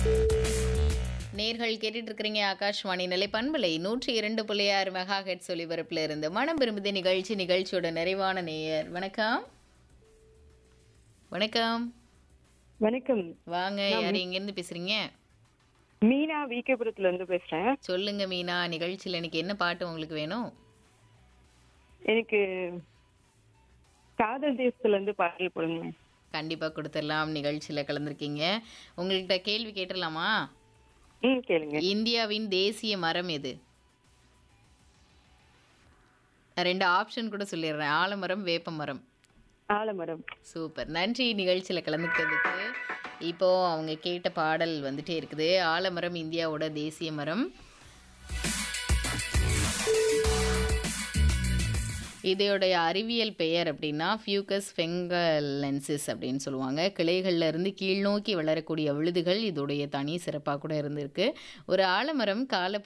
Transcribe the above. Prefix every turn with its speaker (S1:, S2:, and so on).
S1: நேர்கள் கேட்டுட்டு இருக்கிறீங்க ஆகாஷ்வாணி நிலை பண்பலை நூற்றி இரண்டு புள்ளி ஆறு மெகா ஹெட் ஒலிபரப்புல இருந்து மனம் விரும்புது நிகழ்ச்சி நிகழ்ச்சியோட நிறைவான நேயர் வணக்கம் வணக்கம்
S2: வணக்கம்
S1: வாங்க யார் எங்கேருந்து பேசுறீங்க
S2: மீனா விகேபுரத்துல இருந்து பேசுறேன்
S1: சொல்லுங்க மீனா நிகழ்ச்சியில் இன்னைக்கு என்ன பாட்டு உங்களுக்கு வேணும்
S2: எனக்கு காதல் தேசத்துல இருந்து பாடல் போடுங்க
S1: கண்டிப்பா கொடுத்துடலாம் நிகழ்ச்சியில கலந்துருக்கீங்க உங்கள்கிட்ட கேள்வி கேட்டுடலாமா
S2: ம் கேளுங்க
S1: இந்தியாவின் தேசிய மரம் எது நான் ரெண்டு ஆப்ஷன் கூட சொல்லிடுறேன் ஆலமரம் வேப்ப மரம்
S2: ஆலமரம்
S1: சூப்பர் நன்றி நிகழ்ச்சியில் கலந்துக்கிறதுக்கு இப்போ அவங்க கேட்ட பாடல் வந்துட்டே இருக்குது ஆலமரம் இந்தியாவோட தேசிய மரம் இதோடைய அறிவியல் பெயர் அப்படின்னா ஃபியூகஸ் ஃபெங்கலென்சிஸ் அப்படின்னு சொல்லுவாங்க கிளைகள்ல இருந்து கீழ்நோக்கி வளரக்கூடிய விழுதுகள் இதோடைய தனி சிறப்பாக கூட இருந்திருக்கு ஒரு ஆலமரம் கால